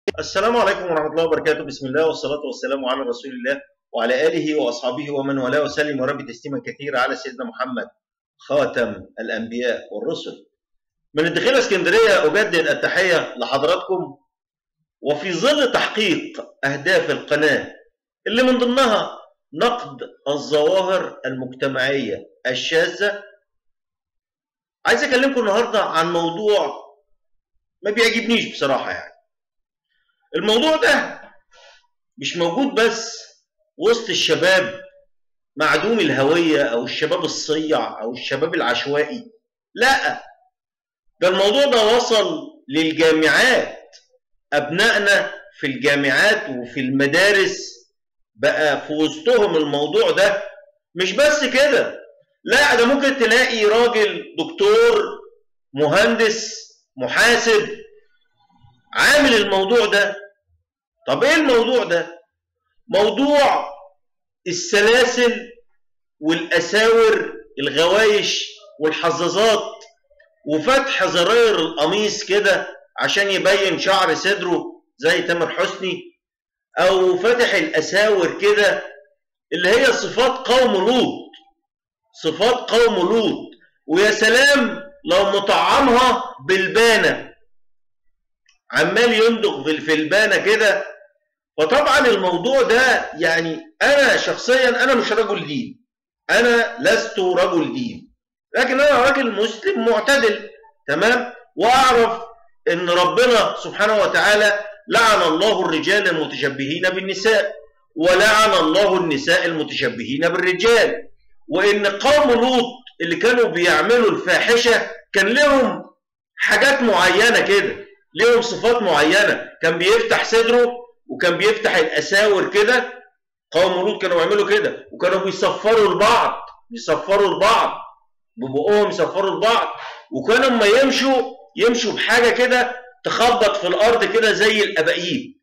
السلام عليكم ورحمة الله وبركاته بسم الله والصلاة والسلام على رسول الله وعلى آله وأصحابه ومن والاه وسلم ورب تسليما كثيرا على سيدنا محمد خاتم الأنبياء والرسل من الدخيلة اسكندرية أجدد التحية لحضراتكم وفي ظل تحقيق أهداف القناة اللي من ضمنها نقد الظواهر المجتمعية الشاذة عايز أكلمكم النهاردة عن موضوع ما بيعجبنيش بصراحة يعني الموضوع ده مش موجود بس وسط الشباب معدوم الهوية أو الشباب الصيع أو الشباب العشوائي لا ده الموضوع ده وصل للجامعات أبنائنا في الجامعات وفي المدارس بقى في وسطهم الموضوع ده مش بس كده لا ده ممكن تلاقي راجل دكتور مهندس محاسب عامل الموضوع ده طب ايه الموضوع ده موضوع السلاسل والاساور الغوايش والحظاظات وفتح زراير القميص كده عشان يبين شعر صدره زي تامر حسني او فتح الاساور كده اللي هي صفات قوم لوط صفات قوم لوط ويا سلام لو مطعمها بالبانه عمال يندق في البانه كده فطبعا الموضوع ده يعني انا شخصيا انا مش رجل دين انا لست رجل دين لكن انا راجل مسلم معتدل تمام واعرف ان ربنا سبحانه وتعالى لعن الله الرجال المتشبهين بالنساء ولعن الله النساء المتشبهين بالرجال وان قوم لوط اللي كانوا بيعملوا الفاحشه كان لهم حاجات معينه كده لهم صفات معينه كان بيفتح صدره وكان بيفتح الاساور كده قوم لوط كانوا بيعملوا كده وكانوا بيصفروا لبعض بيصفروا لبعض ببقهم يصفروا لبعض وكانوا اما يمشوا يمشوا بحاجه كده تخبط في الارض كده زي الاباقيل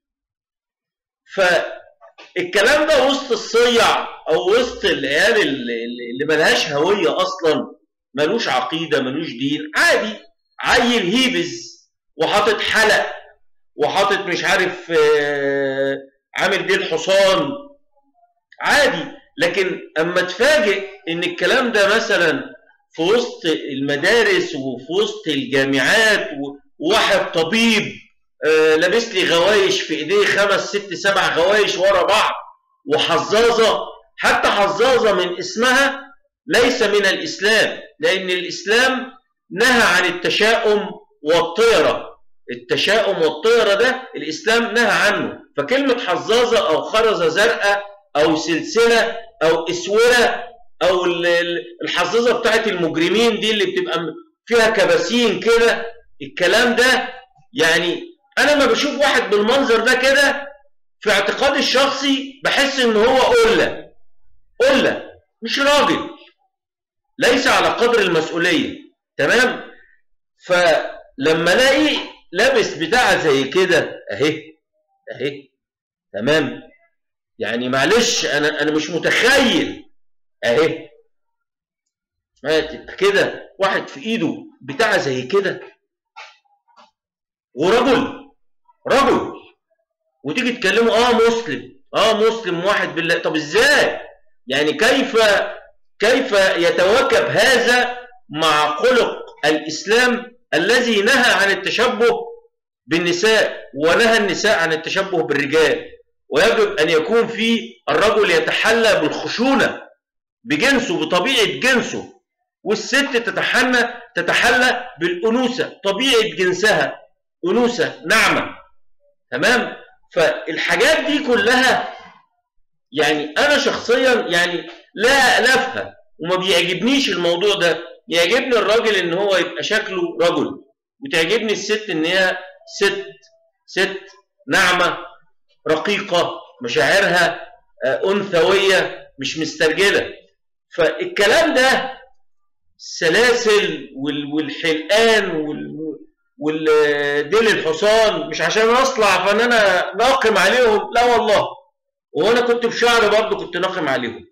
فالكلام ده وسط الصيع او وسط العيال اللي ملهاش هويه اصلا ملوش عقيده ملوش دين عادي عيل هيبز وحاطط حلق وحاطط مش عارف عامل ديل حصان عادي لكن اما تفاجئ ان الكلام ده مثلا في وسط المدارس وفي وسط الجامعات وواحد طبيب لابس لي غوايش في ايديه خمس ست سبع غوايش ورا بعض وحظاظه حتى حظاظه من اسمها ليس من الاسلام لان الاسلام نهى عن التشاؤم والطيره التشاؤم والطيره ده الاسلام نهى عنه فكلمه حظاظه او خرزه زرقاء او سلسله او اسوره او الحظاظه بتاعت المجرمين دي اللي بتبقى فيها كباسين كده الكلام ده يعني انا ما بشوف واحد بالمنظر ده كده في اعتقادي الشخصي بحس ان هو قله قله مش راجل ليس على قدر المسؤوليه تمام فلما الاقي لابس بتاع زي كده اهي اهي تمام يعني معلش انا انا مش متخيل اهي كده واحد في ايده بتاع زي كده ورجل رجل وتيجي تكلمه اه مسلم اه مسلم واحد بالله طب ازاي يعني كيف كيف يتواكب هذا مع خلق الاسلام الذي نهى عن التشبه بالنساء ونهى النساء عن التشبه بالرجال ويجب أن يكون في الرجل يتحلى بالخشونة بجنسه بطبيعة جنسه والست تتحنى تتحلى بالأنوثة طبيعة جنسها أنوثة ناعمة تمام فالحاجات دي كلها يعني أنا شخصيا يعني لا ألفها وما بيعجبنيش الموضوع ده يعجبني الراجل ان هو يبقى شكله رجل وتعجبني الست ان هي ست ست ناعمه رقيقه مشاعرها انثويه مش مسترجله فالكلام ده السلاسل والحلقان والديل الحصان مش عشان اطلع فان انا ناقم عليهم لا والله وانا كنت بشعر برضه كنت ناقم عليهم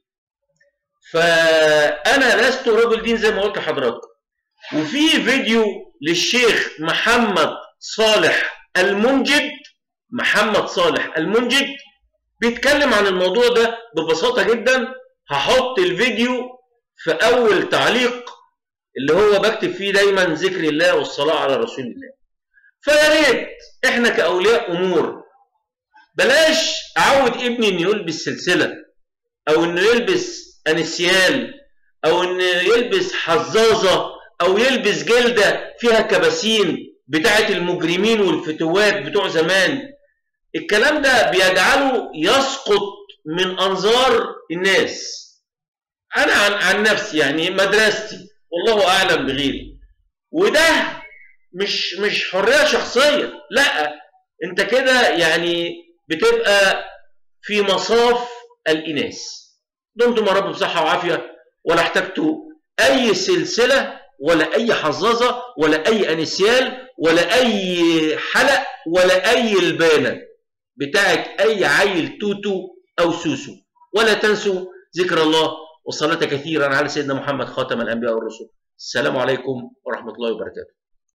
فانا لست رجل دين زي ما قلت لحضراتكم وفي فيديو للشيخ محمد صالح المنجد محمد صالح المنجد بيتكلم عن الموضوع ده ببساطة جدا هحط الفيديو في أول تعليق اللي هو بكتب فيه دايما ذكر الله والصلاة على رسول الله فيا ريت احنا كأولياء أمور بلاش أعود ابني إنه يلبس سلسلة أو إنه يلبس أنسيال أو إنه يلبس حزازة أو يلبس جلدة فيها كباسين بتاعة المجرمين والفتوات بتوع زمان الكلام ده بيجعله يسقط من أنظار الناس أنا عن, عن نفسي يعني مدرستي والله أعلم بغيري وده مش مش حرية شخصية لا أنت كده يعني بتبقى في مصاف الإناث دمتم يا رب بصحة وعافية ولا احتجتوا أي سلسلة ولا أي حظاظة ولا أي أنسيال ولا أي حلق ولا أي البانة بتاعت أي عيل توتو أو سوسو ولا تنسوا ذكر الله والصلاة كثيرا على سيدنا محمد خاتم الأنبياء والرسل السلام عليكم ورحمة الله وبركاته